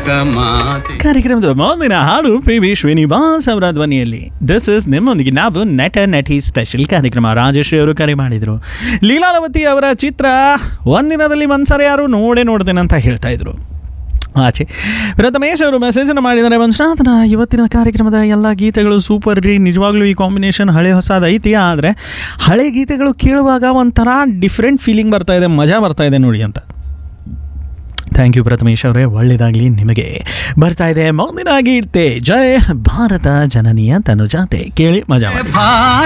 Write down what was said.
ಲೋಕಮಾತೆ ಕಾರ್ಯಕ್ರಮದ ಮುಂದಿನ ಹಾಡು ಪಿ ವಿ ಶ್ರೀನಿವಾಸ್ ಅವರ ಧ್ವನಿಯಲ್ಲಿ ದಿಸ್ ಇಸ್ ನಿಮ್ಮೊಂದಿಗೆ ನಾವು ನಟ ನಟಿ ಸ್ಪೆಷಲ್ ಕಾರ್ಯಕ್ರಮ ರಾಜಶ್ರೀ ಅವರು ಕರೆ ಮಾಡಿದರು ಲೀಲಾವತಿ ಅವರ ಚಿತ್ರ ಒಂದಿನದಲ್ಲಿ ಒಂದ್ಸರಿ ಯಾರು ನೋಡೇ ನೋಡ್ತೇನೆ ಅಂತ ಹೇಳ್ತಾ ಇದ್ರು ಆಚೆ ಪ್ರಥಮೇಶ್ ಅವರು ಮೆಸೇಜನ್ನು ಮಾಡಿದ್ದಾರೆ ಮಂಜುನಾಥನ ಇವತ್ತಿನ ಕಾರ್ಯಕ್ರಮದ ಎಲ್ಲ ಗೀತೆಗಳು ಸೂಪರ್ ರೀ ನಿಜವಾಗ್ಲೂ ಈ ಕಾಂಬಿನೇಷನ್ ಹಳೆ ಹೊಸದು ಐತಿ ಆದರೆ ಹಳೆ ಗೀತೆಗಳು ಕೇಳುವಾಗ ಒಂಥರ ಡಿಫ್ರೆಂಟ್ ಫೀಲಿಂಗ್ ಬರ್ತಾ ಇದೆ ಮಜಾ ಬರ್ತಾ ಇದೆ ನೋಡಿ ಅಂತ ಥ್ಯಾಂಕ್ ಯು ಪ್ರಥಮೇಶ್ ಅವರೇ ಒಳ್ಳೆಯದಾಗಲಿ ನಿಮಗೆ ಬರ್ತಾ ಇದೆ ಮುಂದಿನ ಗೀತೆ ಜಯ ಭಾರತ ಜನನಿಯ ತನುಜಾತೆ ಕೇಳಿ ಮಜಾ ಮಾಡಿ ಭಾರತ